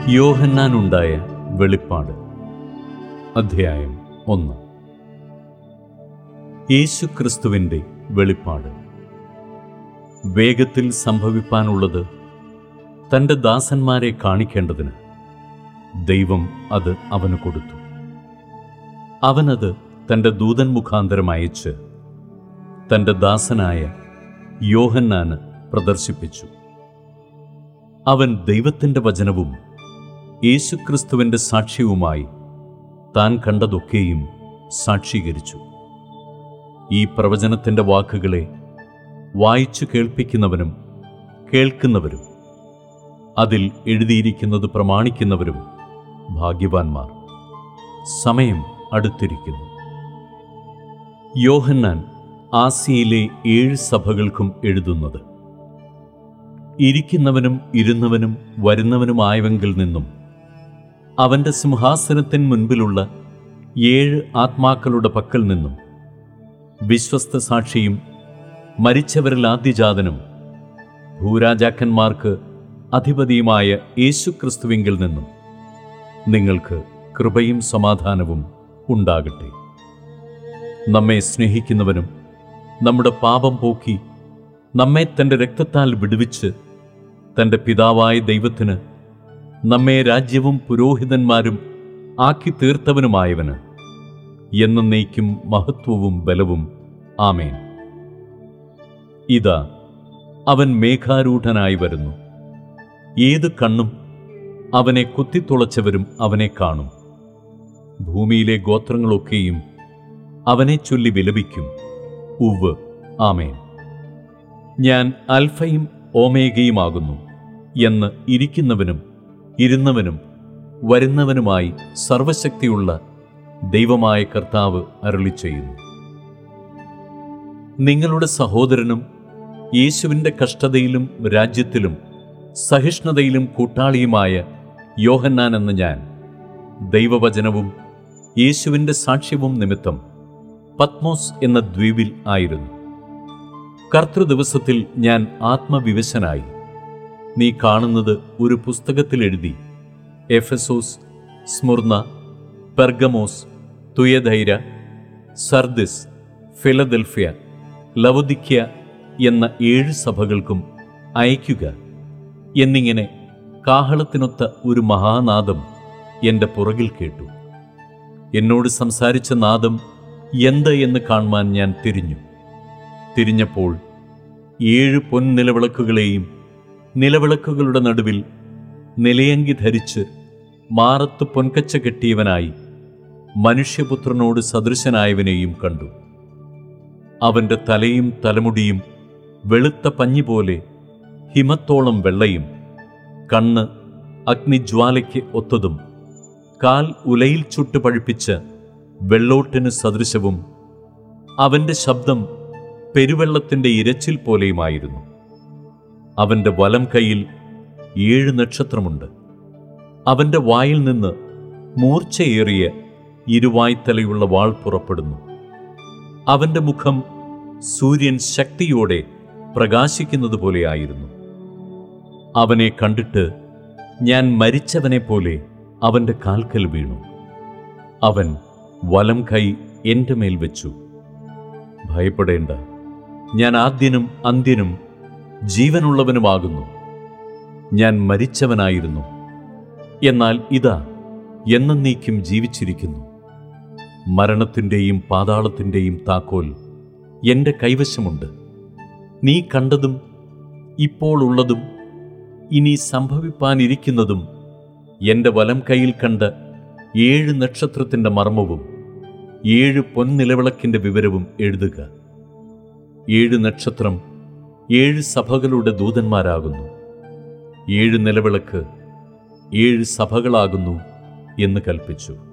യോഹന്നാനുണ്ടായ വെളിപ്പാട് അധ്യായം ഒന്ന് യേശു ക്രിസ്തുവിൻ്റെ വെളിപ്പാട് വേഗത്തിൽ സംഭവിപ്പാനുള്ളത് തൻ്റെ ദാസന്മാരെ കാണിക്കേണ്ടതിന് ദൈവം അത് അവന് കൊടുത്തു അവനത് തൻ്റെ ദൂതൻ മുഖാന്തരം അയച്ച് തൻ്റെ ദാസനായ യോഹന്നാന് പ്രദർശിപ്പിച്ചു അവൻ ദൈവത്തിൻ്റെ വചനവും യേശുക്രിസ്തുവിൻ്റെ സാക്ഷ്യവുമായി താൻ കണ്ടതൊക്കെയും സാക്ഷീകരിച്ചു ഈ പ്രവചനത്തിൻ്റെ വാക്കുകളെ വായിച്ചു കേൾപ്പിക്കുന്നവനും കേൾക്കുന്നവരും അതിൽ എഴുതിയിരിക്കുന്നത് പ്രമാണിക്കുന്നവരും ഭാഗ്യവാന്മാർ സമയം അടുത്തിരിക്കുന്നു യോഹന്നാൻ ആസിയയിലെ ഏഴ് സഭകൾക്കും എഴുതുന്നത് ഇരിക്കുന്നവനും ഇരുന്നവനും വരുന്നവനുമായവങ്കിൽ നിന്നും അവൻ്റെ സിംഹാസനത്തിന് മുൻപിലുള്ള ഏഴ് ആത്മാക്കളുടെ പക്കൽ നിന്നും വിശ്വസ്ത സാക്ഷിയും മരിച്ചവരിൽ ആദ്യജാതനും ഭൂരാജാക്കന്മാർക്ക് അധിപതിയുമായ യേശുക്രിസ്തുവിങ്കിൽ നിന്നും നിങ്ങൾക്ക് കൃപയും സമാധാനവും ഉണ്ടാകട്ടെ നമ്മെ സ്നേഹിക്കുന്നവനും നമ്മുടെ പാപം പോക്കി നമ്മെ തൻ്റെ രക്തത്താൽ വിടുവിച്ച് തൻ്റെ പിതാവായ ദൈവത്തിന് നമ്മെ രാജ്യവും പുരോഹിതന്മാരും ആക്കി തീർത്തവനുമായവന് എന്നേക്കും മഹത്വവും ബലവും ആമേൻ ഇതാ അവൻ മേഘാരൂഢനായി വരുന്നു ഏത് കണ്ണും അവനെ കുത്തിത്തുളച്ചവരും അവനെ കാണും ഭൂമിയിലെ ഗോത്രങ്ങളൊക്കെയും അവനെ ചൊല്ലി വിലപിക്കും ഉവ് ആമേൻ ഞാൻ അൽഫയും ഓമേഗയുമാകുന്നു എന്ന് ഇരിക്കുന്നവനും ഇരുന്നവനും വരുന്നവനുമായി സർവശക്തിയുള്ള ദൈവമായ കർത്താവ് അരുളി ചെയ്യുന്നു നിങ്ങളുടെ സഹോദരനും യേശുവിൻ്റെ കഷ്ടതയിലും രാജ്യത്തിലും സഹിഷ്ണുതയിലും കൂട്ടാളിയുമായ യോഹന്നാൻ എന്ന ഞാൻ ദൈവവചനവും യേശുവിൻ്റെ സാക്ഷ്യവും നിമിത്തം പത്മോസ് എന്ന ദ്വീപിൽ ആയിരുന്നു കർത്തൃദിവസത്തിൽ ഞാൻ ആത്മവിവശനായി നീ കാണുന്നത് ഒരു പുസ്തകത്തിൽ എഴുതി Ephesus Smyrna Pergamos Thyatira Sardis Philadelphia Laodicea എന്ന ഏഴ് സഭകൾക്കും അയക്കുക എന്നിങ്ങനെ കാഹളത്തിനൊത്ത ഒരു മഹാനാദം എൻ്റെ പുറകിൽ കേട്ടു എന്നോട് സംസാരിച്ച നാദം എന്ത് എന്ന് കാണുവാൻ ഞാൻ തിരിഞ്ഞു തിരിഞ്ഞപ്പോൾ ഏഴ് പൊൻനിലവിളക്കുകളെയും നിലവിളക്കുകളുടെ നടുവിൽ നിലയങ്കി ധരിച്ച് മാറത്ത് പൊൻകച്ച കെട്ടിയവനായി മനുഷ്യപുത്രനോട് സദൃശനായവനെയും കണ്ടു അവൻ്റെ തലയും തലമുടിയും വെളുത്ത പഞ്ഞി പോലെ ഹിമത്തോളം വെള്ളയും കണ്ണ് അഗ്നിജ്വാലയ്ക്ക് ഒത്തതും കാൽ ഉലയിൽ ചുട്ടു പഴുപ്പിച്ച് വെള്ളോട്ടിന് സദൃശവും അവൻ്റെ ശബ്ദം പെരുവെള്ളത്തിൻ്റെ ഇരച്ചിൽ പോലെയുമായിരുന്നു അവൻ്റെ വലം കൈയിൽ ഏഴ് നക്ഷത്രമുണ്ട് അവൻ്റെ വായിൽ നിന്ന് മൂർച്ചയേറിയ ഇരുവായ്ത്തലയുള്ള വാൾ പുറപ്പെടുന്നു അവൻ്റെ മുഖം സൂര്യൻ ശക്തിയോടെ പ്രകാശിക്കുന്നത് പോലെയായിരുന്നു അവനെ കണ്ടിട്ട് ഞാൻ മരിച്ചവനെ പോലെ അവൻ്റെ കാൽക്കൽ വീണു അവൻ വലം കൈ എൻ്റെ മേൽ വെച്ചു ഭയപ്പെടേണ്ട ഞാൻ ആദ്യനും അന്ത്യനും ജീവനുള്ളവനുമാകുന്നു ഞാൻ മരിച്ചവനായിരുന്നു എന്നാൽ ഇതാ എന്നേക്കും ജീവിച്ചിരിക്കുന്നു മരണത്തിൻ്റെയും പാതാളത്തിൻ്റെയും താക്കോൽ എൻ്റെ കൈവശമുണ്ട് നീ കണ്ടതും ഇപ്പോൾ ഉള്ളതും ഇനി സംഭവിപ്പാനിരിക്കുന്നതും എൻ്റെ വലം കൈയിൽ കണ്ട ഏഴ് നക്ഷത്രത്തിൻ്റെ മർമ്മവും ഏഴ് പൊൻനിലവിളക്കിൻ്റെ വിവരവും എഴുതുക ഏഴ് നക്ഷത്രം ഏഴ് സഭകളുടെ ദൂതന്മാരാകുന്നു ഏഴ് നിലവിളക്ക് ഏഴ് സഭകളാകുന്നു എന്ന് കൽപ്പിച്ചു